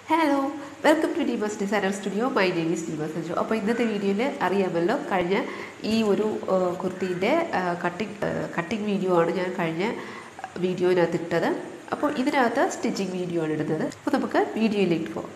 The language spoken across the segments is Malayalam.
hello welcome to Deemas designer studio my name is Deemas Sanju അപ്പോൾ ഇന്നത്തെ വീഡിയോയിൽ അറിയാമല്ലോ കഴിഞ്ഞ ഈ ഒരു കുർത്തീൻ്റെ കട്ടിങ് കട്ടിങ് വീഡിയോ ആണ് ഞാൻ കഴിഞ്ഞ വീഡിയോയിനകത്ത് ഇട്ടത് അപ്പോൾ ഇതിനകത്ത് സ്റ്റിച്ചിങ് വീഡിയോ ആണ് ഇടുന്നത് അപ്പോൾ നമുക്ക് വീഡിയോയിലേക്ക് പോകാം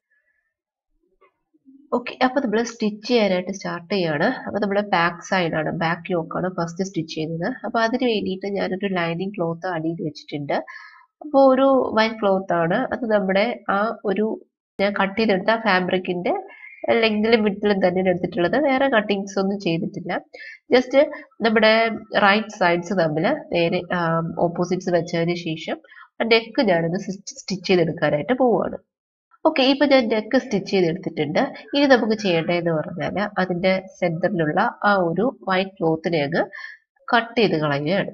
ഓക്കെ അപ്പോൾ നമ്മൾ സ്റ്റിച്ച് ചെയ്യാനായിട്ട് സ്റ്റാർട്ട് ചെയ്യാണ് അപ്പോൾ നമ്മൾ ബാക്ക് സൈഡാണ് ബാക്ക് യോക്കാണ് ഫസ്റ്റ് സ്റ്റിച്ച് ചെയ്യുന്നത് അപ്പോൾ അതിന് വേണ്ടിയിട്ട് ഞാനൊരു ലൈനിങ് ക്ലോത്ത് അടിയിൽ വെച്ചിട്ടുണ്ട് അപ്പോൾ ഒരു വൈറ്റ് ക്ലോത്ത് ആണ് അത് നമ്മുടെ ആ ഒരു ഞാൻ കട്ട് ചെയ്തെടുത്ത ഫാബ്രിക്കിന്റെ ലെങ്തിലും വിട്ടിലും തന്നെയാണ് എടുത്തിട്ടുള്ളത് വേറെ കട്ടിങ്സ് ഒന്നും ചെയ്തിട്ടില്ല ജസ്റ്റ് നമ്മുടെ റൈറ്റ് സൈഡ്സ് തമ്മിൽ നേരെ ഓപ്പോസിറ്റ്സ് വെച്ചതിന് ശേഷം നെക്ക് ഞാനൊന്ന് സ്റ്റിച്ച് ചെയ്തെടുക്കാനായിട്ട് പോവുകയാണ് ഓക്കെ ഇപ്പൊ ഞാൻ നെക്ക് സ്റ്റിച്ച് ചെയ്തെടുത്തിട്ടുണ്ട് ഇനി നമുക്ക് ചെയ്യേണ്ടതെന്ന് പറഞ്ഞാൽ അതിന്റെ സെന്ററിലുള്ള ആ ഒരു വൈറ്റ് ക്ലോത്തിനെ അങ്ങ് കട്ട് ചെയ്ത് കളയുകയാണ്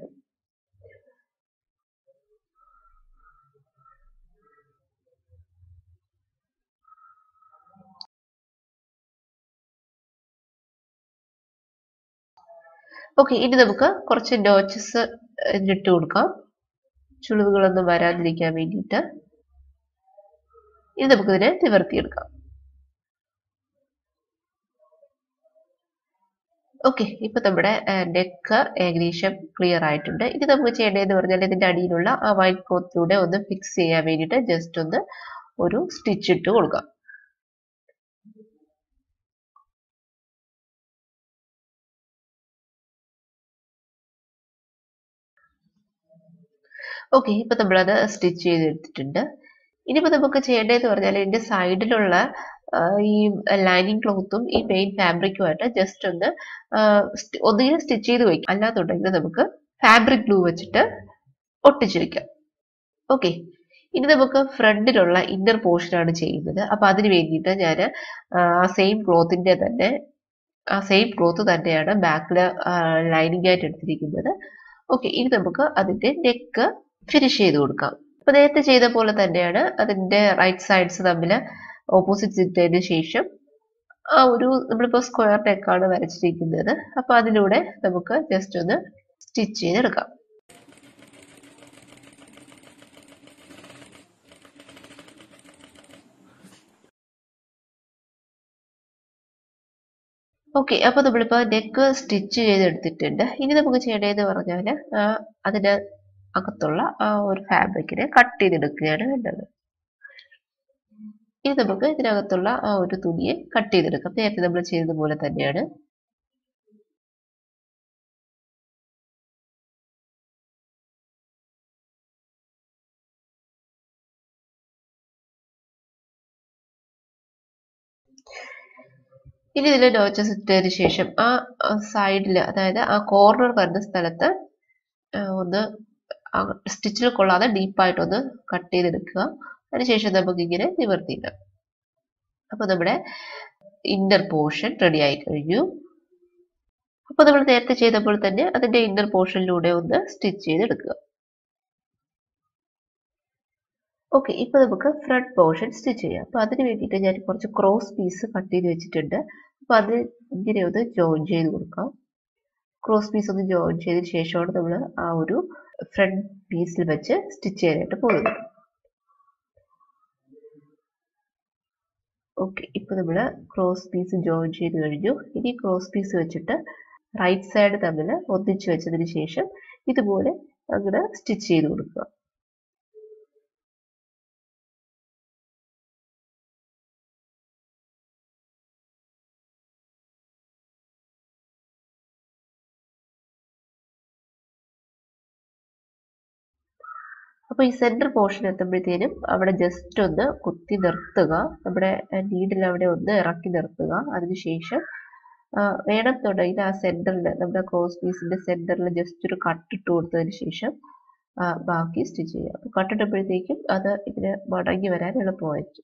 ഓക്കെ ഇനി നമുക്ക് കുറച്ച് നോച്ചസ് ഇട്ട് കൊടുക്കാം ചുളിവുകളൊന്നും വരാതിരിക്കാൻ വേണ്ടിയിട്ട് ഇനി നമുക്കിതിനെ നിവർത്തിയെടുക്കാം ഓക്കെ ഇപ്പൊ നമ്മുടെ നെക്ക് ഏകദേശം ക്ലിയർ ആയിട്ടുണ്ട് ഇനി നമുക്ക് ചെയ്യേണ്ടതെന്ന് പറഞ്ഞാൽ ഇതിന്റെ അടിയിലുള്ള ആ വൈറ്റ് ക്ലോത്തിലൂടെ ഒന്ന് ഫിക്സ് ചെയ്യാൻ വേണ്ടിയിട്ട് ജസ്റ്റ് ഒന്ന് ഒരു സ്റ്റിച്ച് ഇട്ട് കൊടുക്കാം ഓക്കെ ഇപ്പൊ നമ്മളത് സ്റ്റിച്ച് ചെയ്തെടുത്തിട്ടുണ്ട് ഇനിയിപ്പോ നമുക്ക് ചെയ്യേണ്ടതെന്ന് പറഞ്ഞാൽ ഇതിന്റെ സൈഡിലുള്ള ഈ ലൈനിങ് ക്ലോത്തും ഈ മെയിൻ ഫാബ്രിക്കുമായിട്ട് ജസ്റ്റ് ഒന്ന് ഒന്നുകിൽ സ്റ്റിച്ച് ചെയ്ത് വയ്ക്കും അല്ലാന്നുണ്ടെങ്കിൽ നമുക്ക് ഫാബ്രിക് ഗ്ലൂ വെച്ചിട്ട് ഒട്ടിച്ചു വെക്കാം ഓക്കെ ഇനി നമുക്ക് ഫ്രണ്ടിലുള്ള ഇന്നർ പോർഷനാണ് ചെയ്യുന്നത് അപ്പൊ അതിന് വേണ്ടിയിട്ട് ഞാൻ ആ സെയിം ക്ലോത്തിന്റെ തന്നെ ആ സെയിം ക്ലോത്ത് തന്നെയാണ് ബാക്കിൽ ലൈനിങ് ആയിട്ട് എടുത്തിരിക്കുന്നത് ഓക്കെ ഇനി നമുക്ക് അതിന്റെ നെക്ക് ഫിനിഷ് ചെയ്ത് കൊടുക്കാം അപ്പൊ നേരത്തെ ചെയ്ത പോലെ തന്നെയാണ് അതിന്റെ റൈറ്റ് സൈഡ്സ് തമ്മിൽ ഓപ്പോസിറ്റ് ഇട്ടതിന് ശേഷം ആ ഒരു നമ്മളിപ്പോ സ്ക്വയർ നെക്കാണ് വരച്ചിരിക്കുന്നത് അപ്പൊ അതിലൂടെ നമുക്ക് ജസ്റ്റ് ഒന്ന് സ്റ്റിച്ച് ചെയ്തെടുക്കാം ഓക്കെ അപ്പൊ നമ്മളിപ്പോ നെക്ക് സ്റ്റിച്ച് ചെയ്തെടുത്തിട്ടുണ്ട് ഇനി നമുക്ക് ചെയ്യേണ്ടതെന്ന് പറഞ്ഞാൽ അതിന് അകത്തുള്ള ആ ഒരു ഫാബ്രിക്കിനെ കട്ട് ചെയ്തെടുക്കുകയാണ് വേണ്ടത് ഇനി നമുക്ക് ഇതിനകത്തുള്ള ആ ഒരു തുണിയെ കട്ട് ചെയ്തെടുക്കാം നേരത്തെ നമ്മൾ ചെയ്തതുപോലെ തന്നെയാണ് ഇനി ഇതിൽ നോച്ചസ് ഇട്ടതിന് ശേഷം ആ സൈഡിൽ അതായത് ആ കോർണർ വരുന്ന സ്ഥലത്ത് ഒന്ന് സ്റ്റിച്ചിൽ കൊള്ളാതെ ഡീപ്പായിട്ടൊന്ന് കട്ട് ചെയ്തെടുക്കുക അതിനുശേഷം നമുക്ക് ഇങ്ങനെ നിവർത്തിയിടാം അപ്പൊ നമ്മുടെ ഇന്നർ പോർഷൻ റെഡി ആയി കഴിഞ്ഞു അപ്പൊ നമ്മൾ നേരത്തെ ചെയ്തപ്പോൾ തന്നെ അതിന്റെ ഇന്നർ പോർഷനിലൂടെ ഒന്ന് സ്റ്റിച്ച് ചെയ്തെടുക്കുക ഓക്കെ ഇപ്പൊ നമുക്ക് ഫ്രണ്ട് പോർഷൻ സ്റ്റിച്ച് ചെയ്യാം അപ്പൊ അതിന് വേണ്ടിയിട്ട് ഞാൻ കുറച്ച് ക്രോസ് പീസ് കട്ട് ചെയ്ത് വെച്ചിട്ടുണ്ട് അപ്പൊ അത് ഇങ്ങനെ ഒന്ന് ജോയിൻ ചെയ്ത് കൊടുക്കാം ക്രോസ് പീസ് ഒന്ന് ജോയിൻ ചെയ്തതിന് ശേഷമാണ് നമ്മൾ ആ ഒരു ഫ്രണ്ട് പീസിൽ വെച്ച് സ്റ്റിച്ച് ചെയ്യാനായിട്ട് പോകുന്നത് ഓക്കെ ഇപ്പൊ നമ്മൾ ക്രോസ് പീസ് ജോയിൻ ചെയ്ത് കഴിഞ്ഞു ഇനി ക്രോസ് പീസ് വെച്ചിട്ട് റൈറ്റ് സൈഡ് തമ്മിൽ ഒന്നിച്ച് വെച്ചതിന് ശേഷം ഇതുപോലെ അങ്ങനെ സ്റ്റിച്ച് ചെയ്ത് കൊടുക്കുക അപ്പൊ ഈ സെന്റർ പോർഷൻ എത്തുമ്പോഴത്തേനും അവിടെ ജസ്റ്റ് ഒന്ന് കുത്തി നിർത്തുക നമ്മുടെ നീഡിൽ അവിടെ ഒന്ന് ഇറക്കി നിർത്തുക അതിനുശേഷം വേണമെന്നുണ്ടെങ്കിൽ ആ സെന്ററിൽ നമ്മുടെ ക്രോസ് പീസിന്റെ സെന്ററിൽ ജസ്റ്റ് ഒരു കട്ട് ഇട്ട് കൊടുത്തതിന് ശേഷം ബാക്കി സ്റ്റിച്ച് ചെയ്യുക അപ്പൊ കട്ടിട്ടപ്പോഴത്തേക്കും അത് ഇതിന് മടങ്ങി വരാൻ എളുപ്പമായിരിക്കും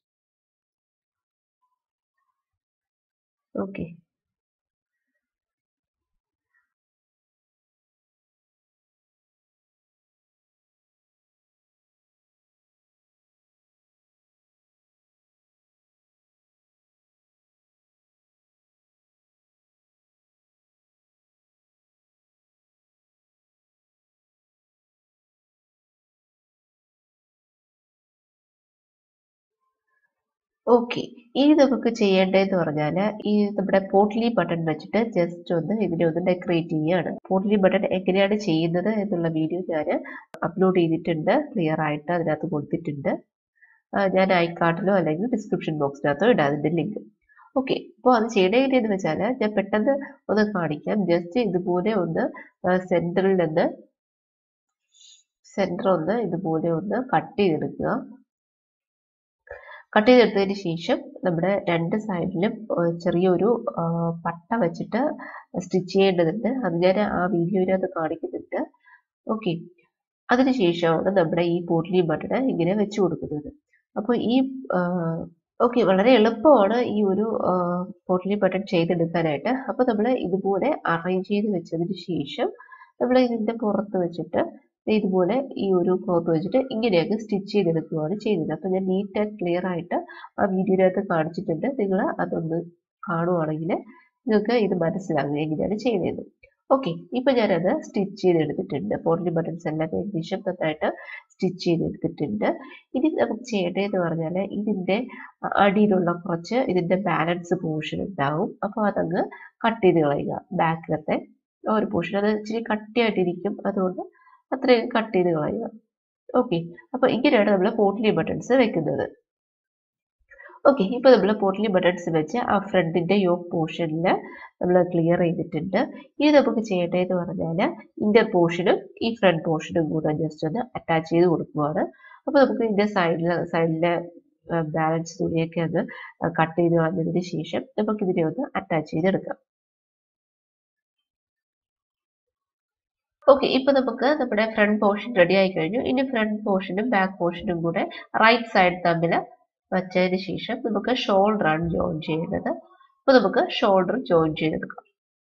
ഓക്കെ ഓക്കെ ഇനി നമുക്ക് ചെയ്യേണ്ടതെന്ന് പറഞ്ഞാൽ ഈ നമ്മുടെ പോട്ട്ലി ബട്ടൺ വെച്ചിട്ട് ജസ്റ്റ് ഒന്ന് ഇതിനെ ഒന്ന് ഡെക്കറേറ്റ് ചെയ്യുകയാണ് പോട്ട്ലി ബട്ടൺ എങ്ങനെയാണ് ചെയ്യുന്നത് എന്നുള്ള വീഡിയോ ഞാൻ അപ്ലോഡ് ചെയ്തിട്ടുണ്ട് ക്ലിയർ ആയിട്ട് അതിനകത്ത് കൊടുത്തിട്ടുണ്ട് ആ, ഞാൻ ഐക്കാർഡിലോ അല്ലെങ്കിൽ ഡിസ്ക്രിപ്ഷൻ ബോക്സിനകത്തോ ഇടാം അതിൻ്റെ ലിങ്ക് ഓക്കെ അപ്പോൾ അത് ചെയ്യേണ്ട എങ്ങനെയെന്ന് വെച്ചാൽ ഞാൻ പെട്ടെന്ന് ഒന്ന് കാണിക്കാം ജസ്റ്റ് ഇതുപോലെ ഒന്ന് സെൻറ്ററിൽ നിന്ന് സെൻറ്റർ ഒന്ന് ഇതുപോലെ ഒന്ന് കട്ട് ചെയ്തെടുക്കുക കട്ട് ചെയ്തെടുത്തതിന് ശേഷം നമ്മുടെ രണ്ട് സൈഡിലും ചെറിയൊരു ആ, പട്ട വെച്ചിട്ട് സ്റ്റിച്ച് ചെയ്യേണ്ടതുണ്ട് അത് ഞാൻ ആ വീഡിയോയിനകത്ത് കാണിക്കുന്നുണ്ട് ഓക്കെ അതിനുശേഷമാണ് നമ്മുടെ ഈ പോട്ട്ലി ബട്ടൺ ഇങ്ങനെ വെച്ച് കൊടുക്കുന്നത് അപ്പോൾ ഈ ഓക്കെ വളരെ എളുപ്പമാണ് ഈ ഒരു പോട്ട്ലി ബട്ടൺ ചെയ്തെടുക്കാനായിട്ട് അപ്പോൾ നമ്മൾ ഇതുപോലെ അറേഞ്ച് ചെയ്ത് വെച്ചതിന് ശേഷം നമ്മൾ ഇതിൻ്റെ പുറത്ത് വെച്ചിട്ട് ദേ ഇതുപോലെ ഈ ഒരു ക്ലോത്ത് വെച്ചിട്ട് ഇങ്ങനെയൊക്കെ സ്റ്റിച്ച് ചെയ്തെടുക്കുകയാണ് ചെയ്യുന്നത് അപ്പോൾ ഞാൻ നീറ്റ് ആൻഡ് ക്ലിയർ ആയിട്ട് ആ വീഡിയോയിനകത്ത് കാണിച്ചിട്ടുണ്ട് നിങ്ങൾ അതൊന്ന് കാണുവാണെങ്കിൽ നിങ്ങൾക്ക് ഇത് മനസ്സിലാകും എങ്ങനെയാണ് ചെയ്യുന്നത് ഓക്കെ ഇപ്പൊ ഞാനത് സ്റ്റിച്ച് ചെയ്തെടുത്തിട്ടുണ്ട് പോർലി ബട്ടൺസ് എല്ലാം ഏകദേശം നന്നായിട്ട് സ്റ്റിച്ച് ചെയ്തെടുത്തിട്ടുണ്ട് ഇനി നമുക്ക് ചെയ്യേണ്ടതെന്ന് പറഞ്ഞാൽ ഇതിന്റെ അടിയിലുള്ള കുറച്ച് ഇതിന്റെ ബാലൻസ് പോർഷൻ ഉണ്ടാവും അപ്പോൾ അതങ്ങ് കട്ട് ചെയ്ത് കളയുക ബാക്കിലത്തെ ആ ഒരു പോർഷൻ അത് ഇച്ചിരി കട്ടിയായിട്ടിരിക്കും അതുകൊണ്ട് അത്രയും കട്ട് ചെയ്ത് കളയുക ഓക്കെ അപ്പോൾ ഇങ്ങനെയാണ് നമ്മൾ പോട്ട്ലി ബട്ടൺസ് വെക്കുന്നത് ഓക്കെ ഇപ്പോൾ നമ്മൾ പോട്ട്ലി ബട്ടൺസ് വെച്ച് ആ ഫ്രണ്ടിന്റെ യോക്ക് പോർഷനിൽ നമ്മൾ ക്ലിയർ ചെയ്തിട്ടുണ്ട് ഇനി നമുക്ക് ചെയ്യേണ്ടതെന്ന് പറഞ്ഞാൽ ഇന്റർ പോർഷനും ഈ ഫ്രണ്ട് പോർഷനും കൂടെ ജസ്റ്റ് ഒന്ന് അറ്റാച്ച് ചെയ്ത് കൊടുക്കുകയാണ് അപ്പോൾ നമുക്ക് ഇതിന്റെ സൈഡിൽ സൈഡിലെ ബാലൻസ് തുണിയൊക്കെ ഒന്ന് കട്ട് ചെയ്ത് കളഞ്ഞതിന് ശേഷം നമുക്ക് ഇതിനെ ഒന്ന് അറ്റാച്ച് ചെയ്തെടുക്കാം ഓക്കെ ഇപ്പൊ നമുക്ക് നമ്മുടെ ഫ്രണ്ട് പോർഷൻ റെഡി ആയി കഴിഞ്ഞു ഇനി ഫ്രണ്ട് പോർഷനും ബാക്ക് പോർഷനും കൂടെ റൈറ്റ് സൈഡ് തമ്മിൽ വച്ചതിന് ശേഷം നമുക്ക് ഷോൾഡർ ആണ് ജോയിൻ ചെയ്യേണ്ടത് അപ്പൊ നമുക്ക് ഷോൾഡർ ജോയിൻ ചെയ്തെടുക്കാം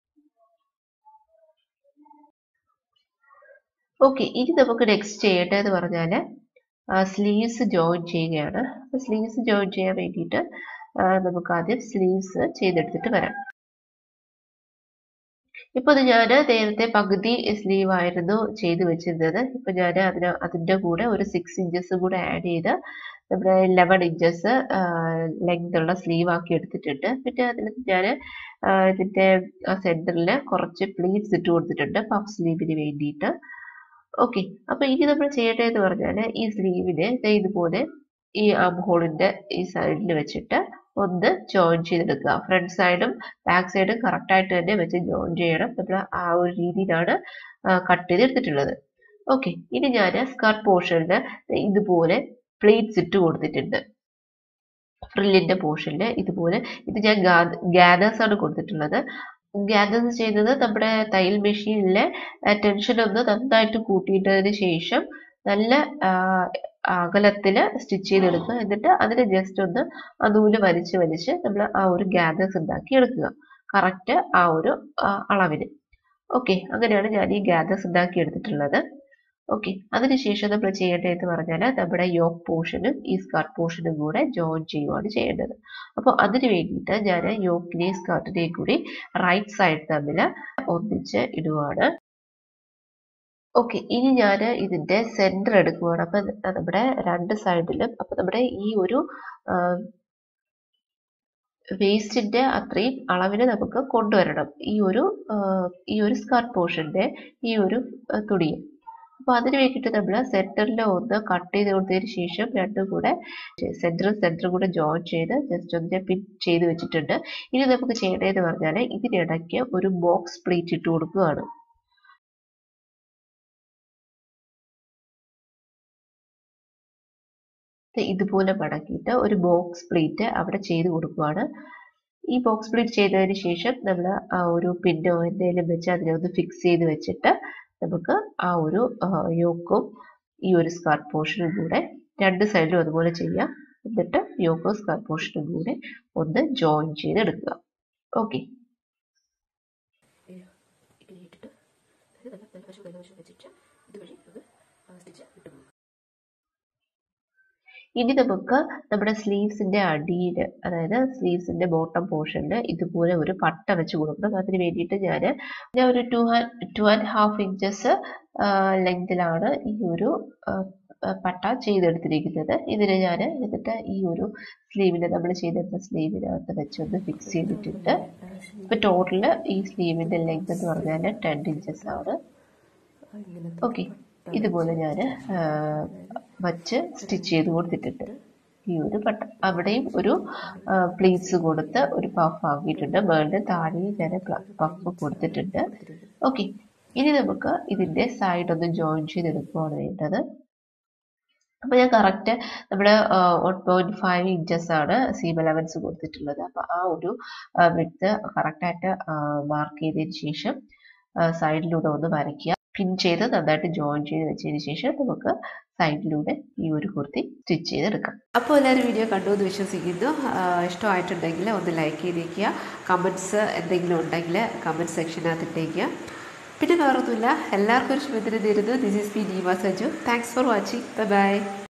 ഓക്കെ ഇനി നമുക്ക് നെക്സ്റ്റ് ചെയ്യേണ്ടതെന്ന് പറഞ്ഞാൽ സ്ലീവ്സ് ജോയിൻ ചെയ്യുകയാണ് സ്ലീവ്സ് ജോയിൻ ചെയ്യാൻ വേണ്ടിയിട്ട് നമുക്ക് ആദ്യം സ്ലീവ്സ് ചെയ്തെടുത്തിട്ട് വരാം ഇപ്പൊ ഇത് ഞാൻ നേരത്തെ പകുതി സ്ലീവ് ആയിരുന്നു ചെയ്ത് വെച്ചിരുന്നത് ഇപ്പൊ ഞാൻ അതിന് അതിന്റെ കൂടെ ഒരു സിക്സ് ഇഞ്ചസ് കൂടെ ആഡ് ചെയ്ത് നമ്മുടെ ലെവൻ ഇഞ്ചസ് ലെങ്ത് ഉള്ള സ്ലീവ് ആക്കി എടുത്തിട്ടുണ്ട് പിന്നെ അതിൽ ഞാൻ ഇതിന്റെ സെന്ററിൽ കുറച്ച് പ്ലീറ്റ്സ് ഇട്ട് കൊടുത്തിട്ടുണ്ട് പഫ് സ്ലീവിന് വേണ്ടിയിട്ട് ഓക്കെ അപ്പൊ ഇനി നമ്മൾ ചെയ്യേണ്ടതെന്ന് പറഞ്ഞാൽ ഈ സ്ലീവിനെ ഇതുപോലെ ഈ ആം ഹോളിന്റെ ഈ സൈഡിൽ വെച്ചിട്ട് ഒന്ന് ജോയിൻ ചെയ്തെടുക്കുക ഫ്രണ്ട് സൈഡും ബാക്ക് സൈഡും കറക്റ്റ് ആയിട്ട് തന്നെ വെച്ച് ജോയിൻ ചെയ്യണം നമ്മൾ ആ ഒരു രീതിയിലാണ് കട്ട് ചെയ്തെടുത്തിട്ടുള്ളത് ഓക്കെ ഇനി ഞാൻ സ്കർട്ട് പോർഷനിൽ ഇതുപോലെ പ്ലേറ്റ്സ് ഇട്ട് കൊടുത്തിട്ടുണ്ട് ഫ്രില്ലിന്റെ പോർഷനിൽ ഇതുപോലെ ഇത് ഞാൻ ഗ്യാദേഴ്സ് ആണ് കൊടുത്തിട്ടുള്ളത് ഗ്യാദേഴ്സ് ചെയ്യുന്നത് നമ്മുടെ തയ്യൽ മെഷീനിലെ ടെൻഷൻ ഒന്ന് നന്നായിട്ട് കൂട്ടിയിട്ടതിന് ശേഷം നല്ല അകലത്തിൽ സ്റ്റിച്ച് ചെയ്തെടുക്കുക എന്നിട്ട് അതിനെ ജസ്റ്റ് ഒന്ന് ആ നൂല് വലിച്ച് വലിച്ച് നമ്മൾ ആ ഒരു ഗ്യാദേഴ്സ് ഉണ്ടാക്കി എടുക്കുക കറക്റ്റ് ആ ഒരു അളവിന് ഓക്കെ അങ്ങനെയാണ് ഞാൻ ഈ ഗ്യാദേഴ്സ് ഉണ്ടാക്കി എടുത്തിട്ടുള്ളത് ഓക്കെ അതിനുശേഷം നമ്മൾ ചെയ്യേണ്ടതെന്ന് പറഞ്ഞാൽ നമ്മുടെ യോക്ക് പോർഷനും ഈ സ്കർട്ട് പോർഷനും കൂടെ ജോയിൻ ചെയ്യുവാണ് ചെയ്യേണ്ടത് അപ്പോൾ അതിന് വേണ്ടിയിട്ട് ഞാൻ യോക്കിനെയും സ്കർട്ടിനെയും കൂടി റൈറ്റ് സൈഡ് തമ്മിൽ ഒന്നിച്ച് ഇടുവാണ് ഓക്കെ ഇനി ഞാൻ ഇതിന്റെ സെന്റർ എടുക്കുവാണ് അപ്പൊ നമ്മുടെ രണ്ട് സൈഡിലും അപ്പൊ നമ്മുടെ ഈ ഒരു വേസ്റ്റിന്റെ അത്രയും അളവിന് നമുക്ക് കൊണ്ടുവരണം ഈ ഒരു ഈ ഒരു സ്കർട്ട് പോർഷന്റെ ഈ ഒരു തുണി അപ്പൊ അതിന് വേണ്ടിയിട്ട് നമ്മൾ സെന്ററിൽ ഒന്ന് കട്ട് ചെയ്ത് കൊടുത്തതിന് ശേഷം രണ്ടും കൂടെ സെന്ററും സെന്ററും കൂടെ ജോയിൻ ചെയ്ത് ജസ്റ്റ് ഒന്ന് പിൻ ചെയ്ത് വെച്ചിട്ടുണ്ട് ഇനി നമുക്ക് ചെയ്യേണ്ടതെന്ന് പറഞ്ഞാൽ ഇതിനിടയ്ക്ക് ഒരു ബോക്സ് പ്ലേറ്റ് ഇട്ട് കൊടുക്കുകയാണ് ഇതുപോലെ മടക്കിയിട്ട് ഒരു ബോക്സ് പ്ലേറ്റ് അവിടെ ചെയ്ത് കൊടുക്കുകയാണ് ഈ ബോക്സ് പ്ലേറ്റ് ചെയ്തതിന് ശേഷം നമ്മൾ ആ ഒരു പിന്നോ എന്തെങ്കിലും വെച്ച് അതിനെ ഒന്ന് ഫിക്സ് ചെയ്ത് വെച്ചിട്ട് നമുക്ക് ആ ഒരു യോക്കും ഈ ഒരു സ്കർട്ട് പോർഷനും കൂടെ രണ്ട് സൈഡിലും അതുപോലെ ചെയ്യാം എന്നിട്ട് യോക്കോ സ്കർട്ട് പോർഷനും കൂടെ ഒന്ന് ജോയിൻ ചെയ്തെടുക്കുക ഓക്കെ ഇനി നമുക്ക് നമ്മുടെ സ്ലീവ്സിന്റെ അടിയിൽ അതായത് സ്ലീവ്സിന്റെ ബോട്ടം പോർഷനിൽ ഇതുപോലെ ഒരു പട്ട വെച്ച് കൊടുക്കണം അതിന് വേണ്ടിയിട്ട് ഞാൻ ഞാൻ ഒരു two two and half inches ലെങ്തിലാണ് ഈ ഒരു പട്ട ചെയ്തെടുത്തിരിക്കുന്നത് ഇതിന് ഞാൻ എന്നിട്ട് ഈ ഒരു സ്ലീവിന് നമ്മൾ ചെയ്തെടുത്ത സ്ലീവിനകത്ത് വെച്ചൊന്ന് ഫിക്സ് ചെയ്തിട്ടുണ്ട് ഇപ്പം ടോട്ടൽ ഈ സ്ലീവിൻ്റെ ലെങ്ത് എന്ന് പറഞ്ഞാൽ ടെൻ ഇഞ്ചസ് ആണ് ഓക്കെ ഇതുപോലെ ഞാൻ വച്ച് സ്റ്റിച്ച് ചെയ്ത് കൊടുത്തിട്ടുണ്ട് ഈ ഒരു പട്ട അവിടെയും ഒരു പ്ലീറ്റ്സ് കൊടുത്ത് ഒരു പഫ് ആക്കിയിട്ടുണ്ട് മേളിൽ താഴെയും ഞാൻ പഫ് കൊടുത്തിട്ടുണ്ട് ഓക്കെ ഇനി നമുക്ക് ഇതിൻ്റെ സൈഡ് ഒന്ന് ജോയിൻ ചെയ്തെടുക്കുകയാണ് വേണ്ടത് അപ്പോൾ ഞാൻ കറക്റ്റ് നമ്മുടെ വൺ പോയിന്റ് ഫൈവ് ഇഞ്ചസ് ആണ് സീം അലവൻസ് കൊടുത്തിട്ടുള്ളത് അപ്പോൾ ആ ഒരു വിഡ്ത്ത് കറക്റ്റായിട്ട് മാർക്ക് ചെയ്തതിന് ശേഷം സൈഡിലൂടെ ഒന്ന് വരയ്ക്കുക പിൻ ചെയ്ത് നന്നായിട്ട് ജോയിൻ ചെയ്ത് വെച്ചതിന് ശേഷം നമുക്ക് സൈഡിലൂടെ ഈ ഒരു കുർത്തി സ്റ്റിച്ച് ചെയ്തെടുക്കാം അപ്പോൾ എല്ലാവരും വീഡിയോ കണ്ടു എന്ന് വിശ്വസിക്കുന്നു ഇഷ്ടമായിട്ടുണ്ടെങ്കിൽ ഒന്ന് ലൈക്ക് ചെയ്തേക്കുക കമൻസ് എന്തെങ്കിലും ഉണ്ടെങ്കിൽ കമൻറ്റ് സെക്ഷനകത്ത് ഇട്ടേക്കുക പിന്നെ വേറൊന്നുമില്ല എല്ലാവർക്കും ഒരു ശുഭദിനം നേരുന്നു this is P Neema Saju thanks for watching bye by